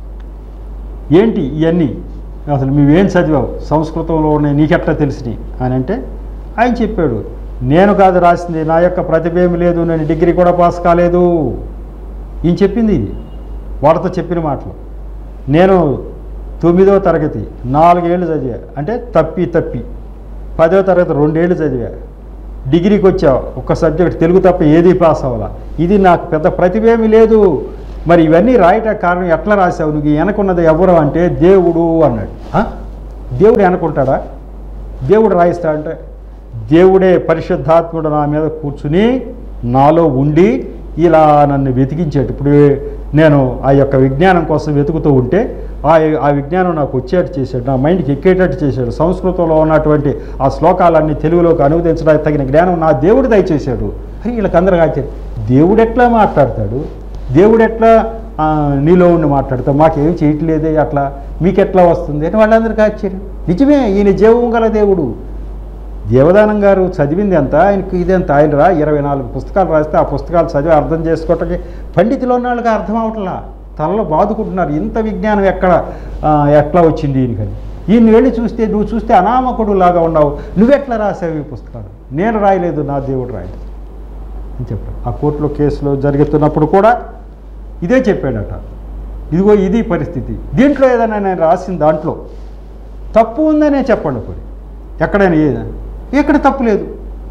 ఏంటి ఇవన్నీ అసలు మేమేం చదివావు సంస్కృతంలో ఉన్నాయి నీకెట్లా తెలిసినాయి అని అంటే ఆయన చెప్పాడు నేను కాదు రాసింది నా యొక్క ప్రతిభ ఏమి లేదు నేను డిగ్రీ కూడా పాస్ కాలేదు ఈయన చెప్పింది ఇది వాడితో చెప్పిన మాటలు నేను తొమ్మిదవ తరగతి నాలుగేళ్ళు చదివా అంటే తప్పి తప్పి పదవ తరగతి రెండేళ్ళు చదివా డిగ్రీకి వచ్చా ఒక్క సబ్జెక్ట్ తెలుగు తప్ప ఏది పాస్ అవ్వాలా ఇది నాకు పెద్ద ప్రతిభ ఏమీ లేదు మరి ఇవన్నీ రాయటానికి కారణం ఎట్లా రాసావు నువ్వు ఈ వెనకున్నది ఎవరు అంటే దేవుడు అన్నాడు ఆ? దేవుడు వెనకుంటాడా దేవుడు రాయిస్తా అంటే దేవుడే పరిశుద్ధాత్ముడు నా మీద కూర్చుని నాలో ఉండి ఇలా నన్ను వెతికించాడు ఇప్పుడు నేను ఆ యొక్క విజ్ఞానం కోసం వెతుకుతూ ఉంటే ఆ ఆ విజ్ఞానం నాకు వచ్చేటట్టు చేశాడు నా మైండ్కి ఎక్కేటట్టు చేశాడు సంస్కృతంలో ఉన్నటువంటి ఆ శ్లోకాలన్నీ తెలుగులోకి అనువదించడానికి తగిన జ్ఞానం నా దేవుడు దయచేశాడు అని వీళ్ళకి అందరికీ ఆశ్చర్యం దేవుడు ఎట్లా మాట్లాడతాడు దేవుడు ఎట్లా ఆ, నీలో ఉండి మాట్లాడతాడు మాకేం చేయట్లేదే అట్లా మీకు ఎట్లా వస్తుంది అని వాళ్ళందరికీ ఆశ్చర్యం నిజమే ఈయన జీవం గల దేవుడు దేవదానం గారు చదివింది ఎంత ఆయనకు ఇదెంత ఆయన రా ఇరవై నాలుగు పుస్తకాలు రాస్తే ఆ పుస్తకాలు చదివి అర్థం చేసుకోవటానికి పండితులు ఉన్న వాళ్ళకి అర్థం అవట్లా తలలో బాదుకుంటున్నారు ఇంత విజ్ఞానం ఎక్కడ ఆ, ఎట్లా వచ్చింది ఈయనకని ఈయన వెళ్ళి చూస్తే నువ్వు చూస్తే అనామకుడు లాగా ఉన్నావు నువ్వెట్లా రాసావు ఈ పుస్తకాలు నేను రాయలేదు నా దేవుడు రాయలేదు అని చెప్పాడు ఆ కోర్టులో కేసులో జరుగుతున్నప్పుడు కూడా ఇదే చెప్పాడట ఇదిగో ఇది పరిస్థితి దీంట్లో ఏదైనా నేను రాసిన దాంట్లో తప్పు ఉందనే చెప్పండి పోయి ఎక్కడైనా ఏదైనా ఎక్కడ తప్పు లేదు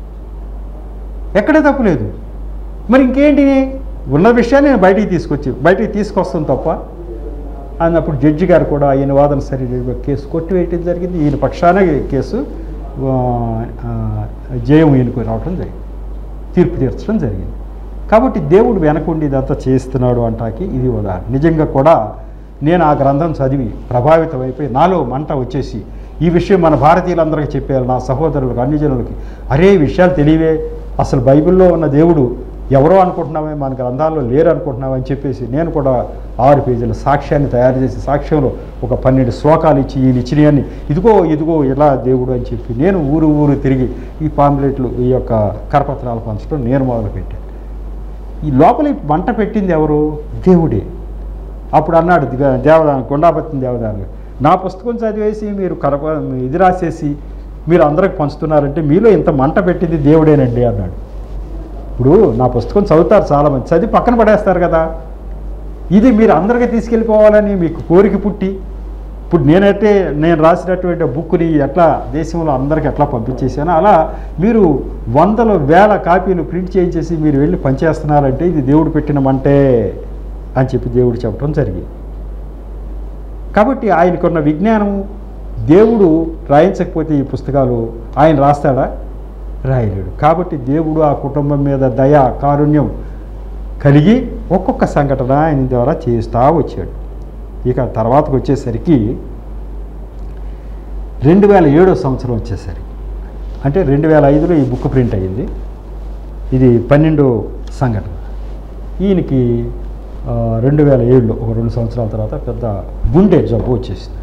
ఎక్కడ తప్పు లేదు మరి ఇంకేంటి ఉన్న విషయాన్ని నేను బయటికి తీసుకొచ్చి బయటికి తీసుకొస్తాను తప్ప అన్నప్పుడు జడ్జి గారు కూడా ఈయన వాదన సరి కేసు కొట్టివేయటం జరిగింది ఈయన పక్షాన కేసు ఆ, ఆ, జయం ఈయనకు రావటం జరిగింది తీర్పు తీర్చడం జరిగింది కాబట్టి దేవుడు వెనకుండి ఇదంతా చేస్తున్నాడు అంటాకి ఇది ఉదాహరణ నిజంగా కూడా నేను ఆ గ్రంథం చదివి ప్రభావితం అయిపోయి నాలో మంట వచ్చేసి ఈ విషయం మన భారతీయులందరికీ చెప్పారు నా సహోదరులకు అన్ని జనులకి అరే ఈ విషయాలు తెలియవే అసలు బైబిల్లో ఉన్న దేవుడు ఎవరో అనుకుంటున్నామే మన గ్రంథాల్లో లేరు అనుకుంటున్నామని అని చెప్పేసి నేను కూడా ఆరు పేజీల సాక్ష్యాన్ని తయారు చేసి సాక్ష్యంలో ఒక పన్నెండు శ్లోకాలు ఇచ్చి ఈయన ఇచ్చినవన్నీ ఇదిగో ఇదిగో ఇలా దేవుడు అని చెప్పి నేను ఊరు ఊరు తిరిగి ఈ పాంప్లెట్లు ఈ యొక్క కరపత్రాలు పంచడం నేను మొదలుపెట్టాను ఈ లోపల ఈ మంట పెట్టింది ఎవరు దేవుడే అప్పుడు అన్నాడు దిగ- దేవదాన కొండాపత్తిన దేవదాన నా పుస్తకం చదివేసి మీరు కరప ఇది రాసేసి మీరు అందరికి పంచుతున్నారంటే మీలో ఇంత మంట పెట్టింది దేవుడేనండి అన్నాడు ఇప్పుడు నా పుస్తకం చదువుతారు చాలామంది చదివి పక్కన పడేస్తారు కదా ఇది మీరు అందరికీ తీసుకెళ్ళిపోవాలని మీకు కోరిక పుట్టి ఇప్పుడు నేనైతే నేను రాసినటువంటి బుక్ని ఎట్లా దేశంలో అందరికి ఎట్లా పంపించేసానో అలా మీరు వందల వేల కాపీలు ప్రింట్ చేయించేసి మీరు వెళ్ళి పనిచేస్తున్నారంటే ఇది దేవుడు పెట్టిన మంటే అని చెప్పి దేవుడు చెప్పడం జరిగింది కాబట్టి ఆయనకున్న విజ్ఞానం దేవుడు రాయించకపోతే ఈ పుస్తకాలు ఆయన రాస్తాడా రాయలేడు కాబట్టి దేవుడు ఆ కుటుంబం మీద దయ కారుణ్యం కలిగి ఒక్కొక్క సంఘటన ఆయన ద్వారా చేస్తూ వచ్చాడు ఇక తర్వాతకు వచ్చేసరికి రెండు వేల ఏడో సంవత్సరం వచ్చేసరికి అంటే రెండు వేల ఐదులో ఈ బుక్ ప్రింట్ అయ్యింది ఇది పన్నెండో సంఘటన ఈయనకి ఆ, రెండు వేల ఏడులో ఒక రెండు సంవత్సరాల తర్వాత పెద్ద గుండె జబ్బు వచ్చేసింది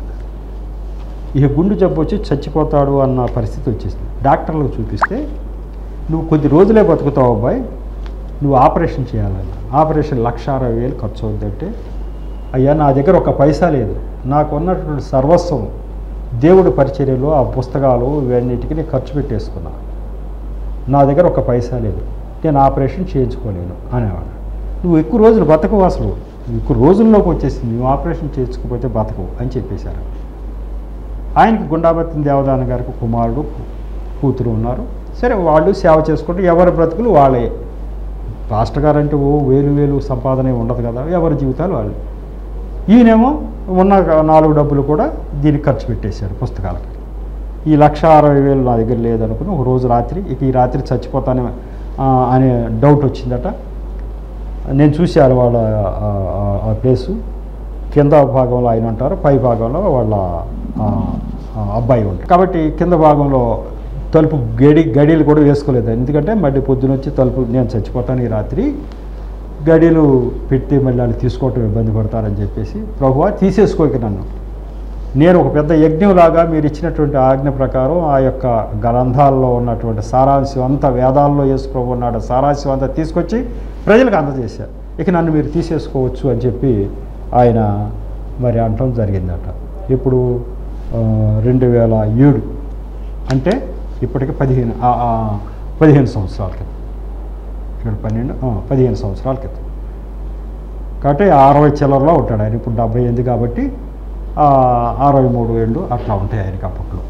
ఈ గుండె జబ్బు వచ్చి చచ్చిపోతాడు అన్న పరిస్థితి వచ్చేసింది డాక్టర్లకు చూపిస్తే నువ్వు కొద్ది రోజులే బతుకుతావు అబ్బాయి నువ్వు ఆపరేషన్ చేయాలన్న ఆపరేషన్ లక్ష అరవై వేలు ఖర్చు అవుద్దంటే అయ్యా నా దగ్గర ఒక పైసా లేదు నాకు ఉన్నటువంటి సర్వస్వం దేవుడి పరిచర్యలో ఆ పుస్తకాలు ఇవన్నిటికీ నేను ఖర్చు పెట్టేసుకున్నా నా దగ్గర ఒక పైసా లేదు నేను ఆపరేషన్ చేయించుకోలేను అనేవాడు నువ్వు ఎక్కువ రోజులు బతకవు అసలు నువ్వు ఎక్కువ రోజుల్లోకి వచ్చేసింది నువ్వు ఆపరేషన్ చేయించుకోకపోతే బతకవు అని చెప్పేశారు ఆయనకి గుండాబత్తిన దేవదాన గారికి కుమారుడు కూతురు ఉన్నారు సరే వాళ్ళు సేవ చేసుకుంటూ ఎవరి బ్రతుకులు వాళ్ళే పాస్టర్ గారు అంటే ఓ వేలు వేలు సంపాదన ఏమి ఉండదు కదా ఎవరి జీవితాలు వాళ్ళు ఈయనేమో ఉన్న నాలుగు డబ్బులు కూడా దీనికి ఖర్చు పెట్టేశారు పుస్తకాలకి ఈ లక్ష అరవై వేలు నా దగ్గర లేదనుకుని ఒక రోజు రాత్రి ఇక ఈ రాత్రి చచ్చిపోతానే ఆ, అనే డౌట్ వచ్చిందట నేను చూశాను వాళ్ళ ఆ, ఆ- ఆ ప్లేసు కింద భాగంలో ఆయన ఉంటారు పై భాగంలో వాళ్ళ ఆ, ఆ అబ్బాయి ఉంటారు కాబట్టి కింద భాగంలో తలుపు గడి గడియలు కూడా వేసుకోలేదు ఎందుకంటే మళ్ళీ పొద్దున వచ్చి తలుపు నేను చచ్చిపోతాను ఈ రాత్రి గడియలు పెట్టి మళ్ళీ వాళ్ళు తీసుకోవటం ఇబ్బంది పడతారని చెప్పేసి ప్రభువా తీసేసుకోక నన్ను నేను ఒక పెద్ద యజ్ఞంలాగా మీరు ఇచ్చినటువంటి ఆజ్ఞ ప్రకారం ఆ యొక్క గ్రంథాల్లో ఉన్నటువంటి సారాంశం అంతా వేదాల్లో యేసు ప్రభు ఉన్నాడు సారాంశం అంతా తీసుకొచ్చి ప్రజలకు అందజేశారు ఇక నన్ను మీరు తీసేసుకోవచ్చు అని చెప్పి ఆయన మరి అనటం జరిగిందట ఇప్పుడు ఆ, రెండు వేల ఏడు అంటే ఇప్పటికి పదిహేను ఆ, ఆ, పదిహేను సంవత్సరాల క్రితం ఇక్కడ పన్నెండు ఆ, పదిహేను సంవత్సరాల క్రితం కాబట్టి అరవై చిల్లరలో ఉంటాడు ఆయన ఇప్పుడు డెబ్బై ఎనిమిది కాబట్టి ఆ, అరవై మూడు ఏళ్ళు అట్లా ఉంటాయి ఆయనకి అప్పట్లో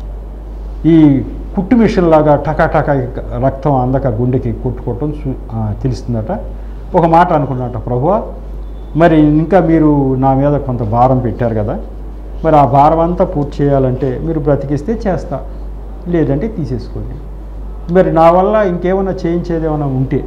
ఈ కుట్టు మిషన్ లాగా టకా టకా రక్తం అందక గుండెకి కొట్టుకోవటం చూ- ఆ, తెలుస్తుందట ఒక మాట అనుకున్నట ప్రభువా మరి ఇంకా మీరు నా మీద కొంత భారం పెట్టారు కదా మరి ఆ భారం అంతా పూర్తి చేయాలంటే మీరు బ్రతికిస్తే చేస్తా లేదంటే తీసేసుకోండి మరి నా వల్ల ఇంకేమైనా చేయించేది ఏమైనా ఉంటే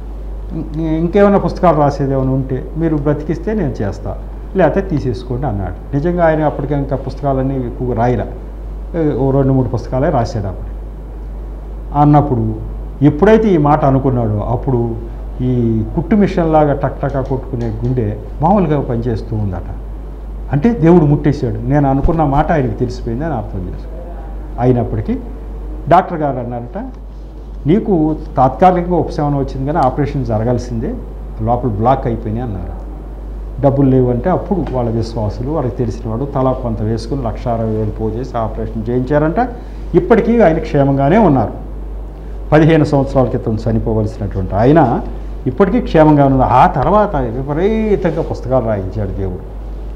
ఇం- ఇంకేమైనా పుస్తకాలు రాసేది ఏమైనా ఉంటే మీరు బ్రతికిస్తే నేను చేస్తా లేకపోతే తీసేసుకోండి అన్నాడు నిజంగా ఆయన అప్పటికే ఇంకా పుస్తకాలన్నీ ఎక్కువ రాయలే ఏ, ఓ రెండు మూడు పుస్తకాలే రాశాడు అప్పుడు అన్నప్పుడు ఎప్పుడైతే ఈ మాట అనుకున్నాడో అప్పుడు ఈ కుట్టు మిషన్ లాగా టక్ టకా కొట్టుకునే గుండె మామూలుగా పనిచేస్తూ ఉందట అంటే దేవుడు ముట్టేశాడు నేను అనుకున్న మాట ఆయనకి తెలిసిపోయింది అని అర్థం చేసుకో అయినప్పటికీ డాక్టర్ గారు అన్నారట నీకు తాత్కాలికంగా ఉపశమనం వచ్చింది కానీ ఆపరేషన్ జరగాల్సిందే లోపల బ్లాక్ అయిపోయినాయి అన్నారు డబ్బులు లేవంటే అప్పుడు వాళ్ళ విశ్వాసులు వాళ్ళకి తెలిసిన వాడు తలా కొంత వేసుకుని లక్ష అరవై వేలు పోజేసి ఆపరేషన్ చేయించారంట ఇప్పటికీ ఆయన క్షేమంగానే ఉన్నారు పదిహేను సంవత్సరాల క్రితం చనిపోవలసినటువంటి ఆయన ఇప్పటికీ క్షేమంగా ఉన్నారు ఆ తర్వాత విపరీతంగా పుస్తకాలు రాయించాడు దేవుడు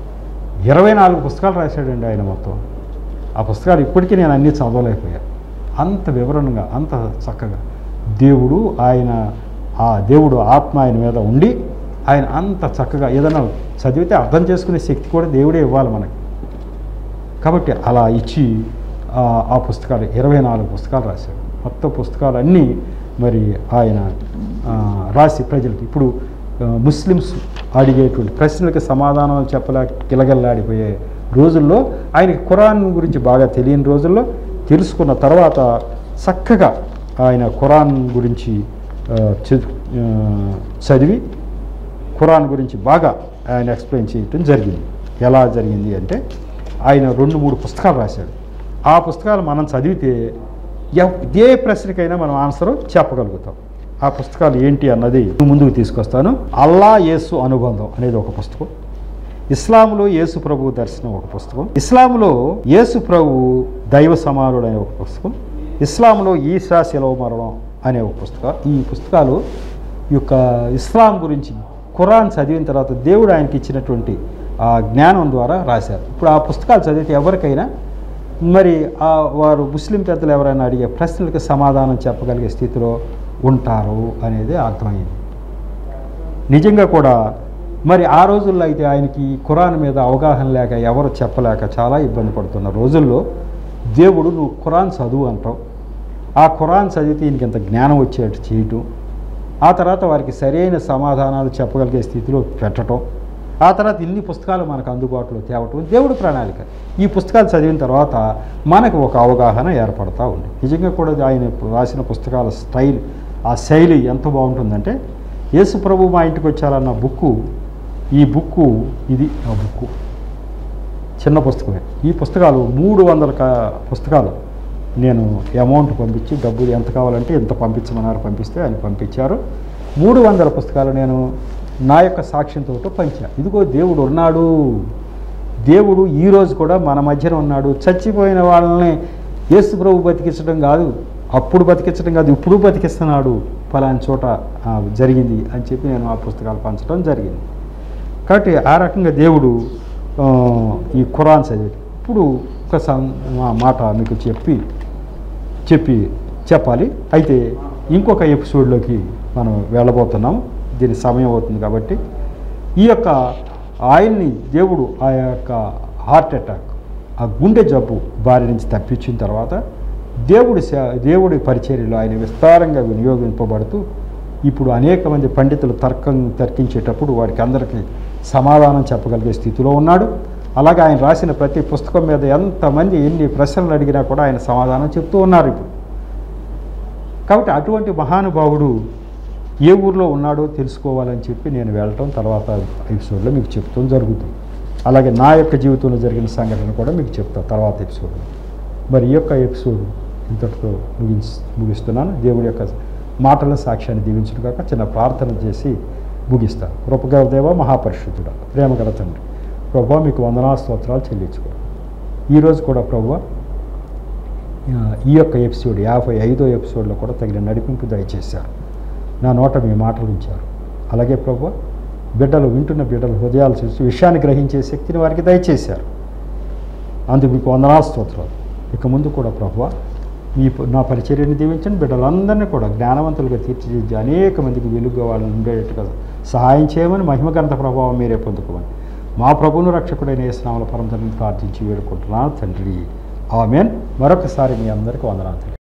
ఇరవై నాలుగు పుస్తకాలు రాశాడండి ఆయన మొత్తం ఆ పుస్తకాలు ఇప్పటికీ నేను అన్నీ చదవలేకపోయాను అంత వివరణగా అంత చక్కగా దేవుడు ఆయన ఆ దేవుడు ఆత్మ ఆయన మీద ఉండి ఆయన అంత చక్కగా ఏదైనా చదివితే అర్థం చేసుకునే శక్తి కూడా దేవుడే ఇవ్వాలి మనకి కాబట్టి అలా ఇచ్చి ఆ, ఆ పుస్తకాలు ఇరవై నాలుగు పుస్తకాలు రాశాడు మొత్తం పుస్తకాలు అన్నీ మరి ఆయన ఆ, రాసి ప్రజలకి ఇప్పుడు ఆ, ముస్లిమ్స్ అడిగేటువంటి ప్రశ్నలకి సమాధానాలు చెప్పలేక కిలగల్లాడిపోయే రోజుల్లో ఆయనకి ఖురాన్ గురించి బాగా తెలియని రోజుల్లో తెలుసుకున్న తర్వాత చక్కగా ఆయన ఖురాన్ గురించి ఆ, చ- ఆ, చదివి ఖురాన్ గురించి బాగా ఆయన ఎక్స్ప్లెయిన్ చేయటం జరిగింది ఎలా జరిగింది అంటే ఆయన రెండు మూడు పుస్తకాలు రాశాడు ఆ పుస్తకాలు మనం చదివితే ఎవ్- ఏ ప్రశ్నకైనా మనం ఆన్సర్ చెప్పగలుగుతాం ఆ పుస్తకాలు ఏంటి అన్నది ముందుకు తీసుకొస్తాను అల్లా యేసు అనుబంధం అనేది ఒక పుస్తకం ఇస్లాంలో యేసు ప్రభు దర్శనం ఒక పుస్తకం ఇస్లాంలో యేసు ప్రభు దైవ సమానుడు అనే ఒక పుస్తకం ఇస్లాంలో ఈసా శిలవ మరణం అనే ఒక పుస్తకం ఈ పుస్తకాలు ఈ యొక్క ఇస్లాం గురించి ఖురాన్ చదివిన తర్వాత దేవుడు ఆయనకి ఇచ్చినటువంటి ఆ జ్ఞానం ద్వారా రాశారు ఇప్పుడు ఆ పుస్తకాలు చదివితే ఎవరికైనా మరి ఆ వారు ముస్లిం పెద్దలు ఎవరైనా అడిగే ప్రశ్నలకు సమాధానం చెప్పగలిగే స్థితిలో ఉంటారు అనేది అర్థమైంది నిజంగా కూడా మరి ఆ రోజుల్లో అయితే ఆయనకి ఖురాన్ మీద అవగాహన లేక ఎవరు చెప్పలేక చాలా ఇబ్బంది పడుతున్న రోజుల్లో దేవుడు నువ్వు ఖురాన్ చదువు అంటావు ఆ ఖురాన్ చదివితే ఈయనకి ఇంత జ్ఞానం వచ్చేట్టు చేయటం ఆ తర్వాత వారికి సరైన సమాధానాలు చెప్పగలిగే స్థితిలో పెట్టడం ఆ తర్వాత ఇన్ని పుస్తకాలు మనకు అందుబాటులో తేవటం దేవుడి ప్రణాళిక ఈ పుస్తకాలు చదివిన తర్వాత మనకు ఒక అవగాహన ఏర్పడతా ఉంది నిజంగా కూడా ఆయన రాసిన పుస్తకాల స్టైల్ ఆ శైలి ఎంత బాగుంటుందంటే యేసు ప్రభు మా ఇంటికి వచ్చారన్న బుక్కు ఈ బుక్కు ఇది ఆ బుక్కు చిన్న పుస్తకమే ఈ పుస్తకాలు మూడు వందల కా పుస్తకాలు నేను అమౌంట్ పంపించి డబ్బులు ఎంత కావాలంటే ఎంత పంపించమన్నారు పంపిస్తే ఆయన పంపించారు మూడు వందల పుస్తకాలు నేను నా యొక్క సాక్ష్యంతో పంచా ఇదిగో దేవుడు ఉన్నాడు దేవుడు ఈ రోజు కూడా మన మధ్యన ఉన్నాడు చచ్చిపోయిన వాళ్ళని యేసు ప్రభు బతికించడం కాదు అప్పుడు బతికించడం కాదు ఇప్పుడు బతికిస్తున్నాడు ఫలాని చోట ఆ, జరిగింది అని చెప్పి నేను ఆ పుస్తకాలు పంచడం జరిగింది కాబట్టి ఆ రకంగా దేవుడు ఆ, ఈ ఖురాన్ చదివి ఇప్పుడు ఒక సం- మా మాట మీకు చెప్పి చెప్పి చెప్పాలి అయితే ఇంకొక ఎపిసోడ్లోకి మనం వెళ్ళబోతున్నాం దీని సమయం అవుతుంది కాబట్టి ఈ యొక్క ఆయన్ని దేవుడు ఆ యొక్క హార్ట్ అటాక్ ఆ గుండె జబ్బు బారి నుంచి తప్పించిన తర్వాత దేవుడి సే- దేవుడి పరిచర్యలో ఆయన విస్తారంగా వినియోగింపబడుతూ ఇప్పుడు అనేక మంది పండితులు తర్కం తర్కించేటప్పుడు వారికి అందరికీ సమాధానం చెప్పగలిగే స్థితిలో ఉన్నాడు అలాగే ఆయన రాసిన ప్రతి పుస్తకం మీద ఎంతమంది ఎన్ని ప్రశ్నలు అడిగినా కూడా ఆయన సమాధానం చెప్తూ ఉన్నారు ఇప్పుడు కాబట్టి అటువంటి మహానుభావుడు ఏ ఊర్లో ఉన్నాడో తెలుసుకోవాలని చెప్పి నేను వెళ్ళటం తర్వాత ఎపిసోడ్లో మీకు చెప్తాం జరుగుతుంది అలాగే నా యొక్క జీవితంలో జరిగిన సంఘటన కూడా మీకు చెప్తా తర్వాత ఎపిసోడ్లో మరి ఈ యొక్క ఎపిసోడ్ ఇంతటితో ముగించి ముగిస్తున్నాను దేవుడి యొక్క మాటల సాక్ష్యాన్ని దీవించడం కాక చిన్న ప్రార్థన చేసి ముగిస్తాను కృపగల దేవ మహాపరిశుద్ధుడ ప్రేమగల తండ్రి ప్రభా మీకు వందనా స్తోత్రాలు చెల్లించుకో ఈరోజు కూడా ప్రభు ఈ యొక్క ఎపిసోడ్ యాభై ఐదో ఎపిసోడ్లో కూడా తగిన నడిపింపు దయచేశారు నా నోట మీ మాటలు ఉంచారు అలాగే ప్రభు బిడ్డలు వింటున్న బిడ్డలు హృదయాలు చూసి విషయాన్ని గ్రహించే శక్తిని వారికి దయచేశారు అందుకు మీకు వందనా స్తోత్రాలు ఇక ముందు కూడా ప్రభు మీ ప- నా పరిచర్యని దీవించండి బిడ్డలందరినీ కూడా జ్ఞానవంతులుగా తీర్చిదిద్ది అనేక మందికి వెలుగు వాళ్ళని ఉండేట్టుగా సహాయం చేయమని మహిమగంత ప్రభావం మీరే పొందుకోమని మా ప్రభువును రక్షకుడైన యేసునామల పరమ తండ్రిని ప్రార్థించి వేడుకుంటున్నాను తండ్రి ఆమెన్ మరొకసారి మీ అందరికీ వందనాలు